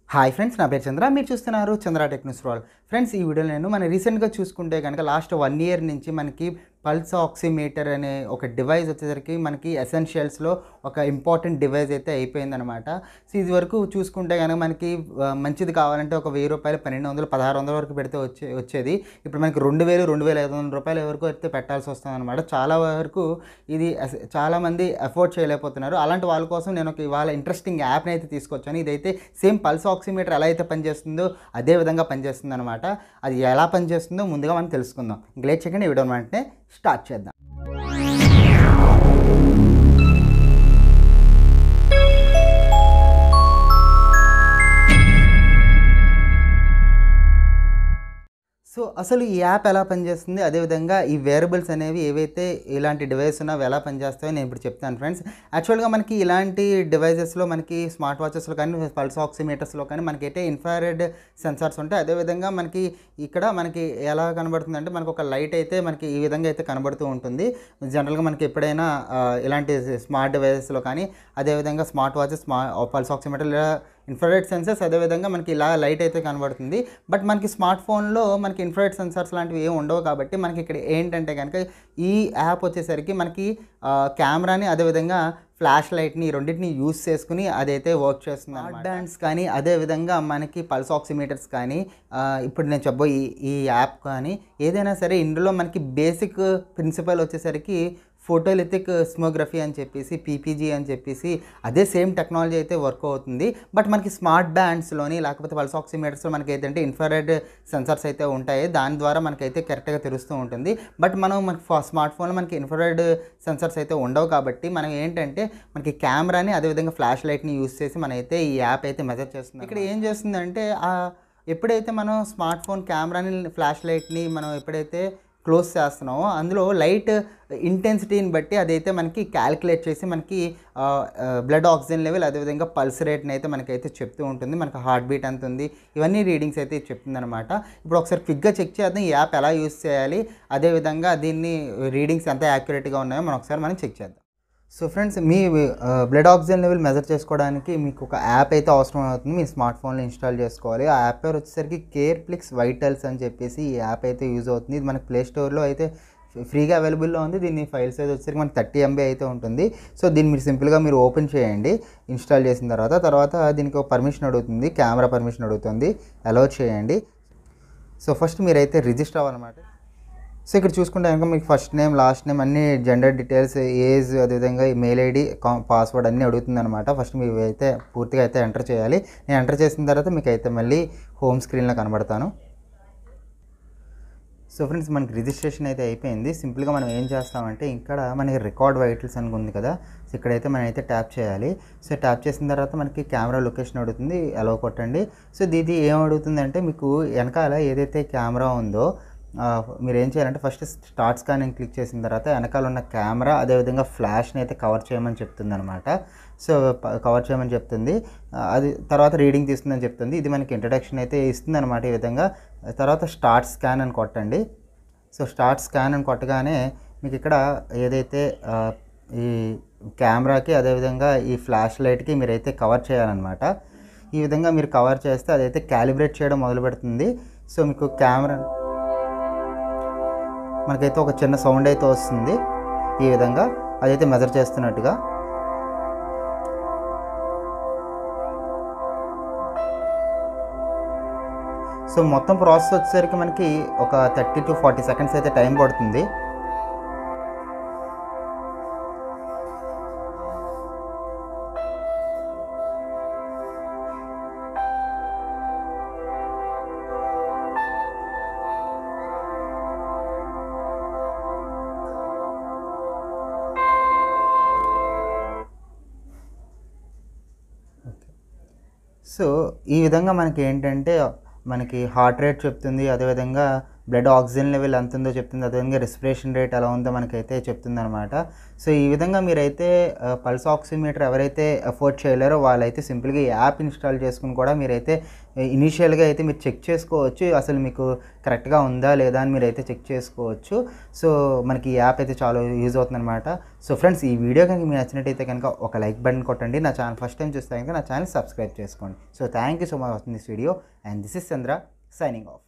hi friends నా పేరు చంద్ర మీరు చూస్తున్నారు చంద్ర టెక్నిక్స్ వాల్ ఫ్రెండ్స్ ఈ వీడియోలో నేను మన రీసెంట్గా చూసుకుంటే కనుక లాస్ట్ వన్ ఇయర్ నుంచి మనకి పల్స్ ఆక్సిమీటర్ అనే ఒక డివైస్ వచ్చేసరికి మనకి ఎసెన్షియల్స్లో ఒక ఇంపార్టెంట్ డివైస్ అయితే అయిపోయిందనమాట సో ఇది వరకు చూసుకుంటే కనుక మనకి ఆ, మంచిది కావాలంటే ఒక వెయ్యి రూపాయలు పన్నెండు వందలు పదహారు వందల వరకు పెడితే వచ్చే వచ్చేది ఇప్పుడు మనకి రెండు వేలు రెండు వేల ఐదు వందల రూపాయల వరకు అయితే పెట్టాల్సి వస్తుంది అనమాట చాలా వరకు ఇది అస- చాలామంది అఫోర్డ్ చేయలేకపోతున్నారు అలాంటి వాళ్ళ కోసం నేను ఒక ఇవాళ ఇంట్రెస్టింగ్ యాప్ని అయితే తీసుకొచ్చాను ఇదైతే సేమ్ పల్స్ ఆక్సిమీటర్ ఎలా అయితే పనిచేస్తుందో అదే విధంగా పనిచేస్తుంది అనమాట అది ఎలా పనిచేస్తుందో ముందుగా మనం తెలుసుకుందాం ఇంక లేట్ సెకండ్ ఈ వీడియో వెంటనే స్టార్ట్ చేద్దాం సో అసలు ఈ యాప్ ఎలా పనిచేస్తుంది అదేవిధంగా ఈ వేరబుల్స్ అనేవి ఏవైతే ఇలాంటి డివైస్ ఉన్నాయో అవి ఎలా పనిచేస్తాయో నేను ఇప్పుడు చెప్తాను ఫ్రెండ్స్ యాక్చువల్గా మనకి ఇలాంటి డివైజెస్లో మనకి స్మార్ట్ వాచెస్లో కానీ పల్స్ ఆక్సిమీటర్స్లో కానీ మనకైతే ఇన్ఫ్రారెడ్ సెన్సార్స్ ఉంటాయి అదేవిధంగా మనకి ఇక్కడ మనకి ఎలా కనబడుతుంది అంటే మనకు ఒక లైట్ అయితే మనకి ఈ విధంగా అయితే కనబడుతూ ఉంటుంది జనరల్గా మనకి ఎప్పుడైనా ఆ, ఇలాంటి స్మార్ట్ డివైజెస్లో కానీ అదేవిధంగా స్మార్ట్ వాచెస్ స్మా పల్స్ ఆక్సిమీటర్ ఇలా ఇన్ఫ్రారెడ్ సెన్సర్స్ అదేవిధంగా మనకి ఇలా లైట్ అయితే కనబడుతుంది బట్ మనకి స్మార్ట్ ఫోన్లో మనకి ఇన్ఫ్రారెడ్ సెన్సర్స్ లాంటివి ఏమి ఉండవు కాబట్టి మనకి ఇక్కడ ఏంటంటే కనుక ఈ యాప్ వచ్చేసరికి మనకి ఆ, కెమెరాని అదేవిధంగా ఫ్లాష్ లైట్ని ఈ రెండింటిని యూస్ చేసుకుని అదైతే వర్క్ చేస్తుంది స్మార్ట్ బ్యాండ్స్ కానీ అదేవిధంగా మనకి పల్స్ ఆక్సిమీటర్స్ కానీ ఆ, ఇప్పుడు నేను చెప్పబో ఈ ఈ యాప్ కానీ ఏదైనా సరే ఇందులో మనకి బేసిక్ ప్రిన్సిపల్ వచ్చేసరికి ఫోటోలిథిక్ స్మోగ్రఫీ అని చెప్పేసి పీపీజీ అని చెప్పేసి అదే సేమ్ టెక్నాలజీ అయితే వర్క్ అవుతుంది బట్ మనకి స్మార్ట్ బ్యాండ్స్లోని లేకపోతే పల్స్ ఆక్సిమీటర్స్లో మనకి ఏంటంటే ఇన్ఫ్రారెడ్ సెన్సార్స్ అయితే ఉంటాయి దాని ద్వారా మనకైతే కరెక్ట్గా తెలుస్తూ ఉంటుంది బట్ మనం మనకి స్మార్ట్ ఫోన్లో మనకి ఇన్ఫ్రారెడ్ సెన్సార్స్ అయితే ఉండవు కాబట్టి మనం ఏంటంటే మనకి కెమెరాని అదేవిధంగా ఫ్లాష్ లైట్ని యూస్ చేసి మనం అయితే ఈ యాప్ అయితే మెజర్ చేస్తుంది ఇక్కడ ఏం చేస్తుందంటే ఆ ఎప్పుడైతే మనం స్మార్ట్ ఫోన్ కెమెరాని ఫ్లాష్ లైట్ని మనం ఎప్పుడైతే క్లోజ్ చేస్తున్నామో అందులో లైట్ ఇంటెన్సిటీని బట్టి అదైతే మనకి క్యాలిక్యులేట్ చేసి మనకి బ్లడ్ ఆక్సిజన్ లెవెల్ అదేవిధంగా పల్స్ రేట్ని అయితే మనకైతే చెప్తూ ఉంటుంది మనకి హార్ట్ బీట్ ఎంత ఉంది ఇవన్నీ రీడింగ్స్ అయితే చెప్తుంది అనమాట ఇప్పుడు ఒకసారి క్విక్గా చెక్ చేద్దాం ఈ యాప్ ఎలా యూస్ చేయాలి అదేవిధంగా దీన్ని రీడింగ్స్ ఎంత యాక్యురేట్గా ఉన్నాయో మనం ఒకసారి మనం చెక్ చేద్దాం సో ఫ్రెండ్స్ మీ బ్లడ్ ఆక్సిజన్ లెవెల్ మెజర్ చేసుకోవడానికి మీకు ఒక యాప్ అయితే అవసరం అవుతుంది మీ స్మార్ట్ ఫోన్లో ఇన్స్టాల్ చేసుకోవాలి ఆ యాప్ పేరు వచ్చేసరికి కేర్ ప్లిక్స్ వైటల్స్ అని చెప్పేసి ఈ యాప్ అయితే యూజ్ అవుతుంది ఇది మనకి ప్లే స్టోర్లో అయితే ఫ్రీగా అవైలబుల్లో ఉంది దీని ఫైల్ సైజ్ వచ్చేసరికి మనకి థర్టీ ఎంబీ అయితే ఉంటుంది సో దీన్ని మీరు సింపుల్గా మీరు ఓపెన్ చేయండి ఇన్స్టాల్ చేసిన తర్వాత తర్వాత దీనికి ఒక పర్మిషన్ అడుగుతుంది కెమెరా పర్మిషన్ అడుగుతుంది అలౌ చేయండి సో ఫస్ట్ మీరైతే రిజిస్టర్ అవ్వాలన్నమాట సో ఇక్కడ చూసుకుంటే కనుక మీకు ఫస్ట్ నేమ్ లాస్ట్ నేమ్ అన్ని జెండర్ డీటెయిల్స్ ఏజ్ అదేవిధంగా మెయిల్ ఐడి పాస్వర్డ్ అన్నీ అడుగుతుంది అనమాట ఫస్ట్ మీరు అయితే పూర్తిగా అయితే ఎంటర్ చేయాలి నేను ఎంటర్ చేసిన తర్వాత మీకు అయితే మళ్ళీ హోమ్ స్క్రీన్లో కనబడతాను సో ఫ్రెండ్స్ మనకి రిజిస్ట్రేషన్ అయితే అయిపోయింది సింపుల్గా మనం ఏం చేస్తామంటే ఇక్కడ మనకి రికార్డ్ వైటల్స్ అని ఉంది కదా సో ఇక్కడైతే మనం అయితే ట్యాప్ చేయాలి సో ట్యాప్ చేసిన తర్వాత మనకి కెమెరా లొకేషన్ అడుగుతుంది అలో కొట్టండి సో ఇది ఏం అడుగుతుందంటే మీకు వెనకాల ఏదైతే కెమెరా ఉందో ఆ, మీరు ఏం చేయాలంటే ఫస్ట్ స్టార్ట్ స్కానింగ్ క్లిక్ చేసిన తర్వాత వెనకాల ఉన్న కెమెరా అదేవిధంగా ఫ్లాష్ని అయితే కవర్ చేయమని చెప్తుంది అనమాట సో ప- కవర్ చేయమని చెప్తుంది ఆ, అది తర్వాత రీడింగ్ తీస్తుందని చెప్తుంది ఇది మనకి ఇంట్రడక్షన్ అయితే ఇస్తుంది అనమాట ఈ విధంగా తర్వాత స్టార్ట్ స్కాన్ అని కొట్టండి సో స్టార్ట్ స్కాన్ అని కొట్టగానే మీకు ఇక్కడ ఏదైతే ఆ, ఈ కెమెరాకి అదేవిధంగా ఈ ఫ్లాష్ లైట్కి మీరైతే కవర్ చేయాలన్నమాట ఈ విధంగా మీరు కవర్ చేస్తే అదైతే క్యాలిబ్రేట్ చేయడం మొదలు పెడుతుంది సో మీకు కెమెరా మనకైతే ఒక చిన్న సౌండ్ అయితే వస్తుంది ఈ విధంగా అదైతే మెజర్ చేస్తున్నట్టుగా సో మొత్తం ప్రాసెస్ వచ్చేసరికి మనకి ఒక థర్టీ టు ఫార్టీ సెకండ్స్ అయితే టైం పడుతుంది సో ఈ విధంగా మనకి ఏంటంటే మనకి హార్ట్ రేట్ చెప్తుంది అదేవిధంగా బ్లడ్ ఆక్సిజన్ లెవెల్ ఎంత ఉందో చెప్తుంది అదేవిధంగా రెస్పిరేషన్ రేట్ ఎలా ఉందో మనకైతే చెప్తుంది అనమాట సో ఈ విధంగా మీరైతే పల్స్ ఆక్సిమీటర్ ఎవరైతే అఫోర్డ్ చేయలేరో వాళ్ళైతే సింపుల్గా ఈ యాప్ ఇన్స్టాల్ చేసుకుని కూడా మీరైతే ఇనీషియల్గా అయితే మీరు చెక్ చేసుకోవచ్చు అసలు మీకు కరెక్ట్గా ఉందా లేదా అని మీరైతే చెక్ చేసుకోవచ్చు సో మనకి ఈ యాప్ అయితే చాలా యూజ్ అవుతుంది అనమాట సో ఫ్రెండ్స్ ఈ వీడియో కనుక మీకు నచ్చినట్టయితే కనుక ఒక లైక్ బటన్ కొట్టండి నా ఛానల్ ఫస్ట్ టైం చూస్తే కనుక నా ఛానల్ సబ్స్క్రైబ్ చేసుకోండి so thank you so much watching this video and this is Chandra signing of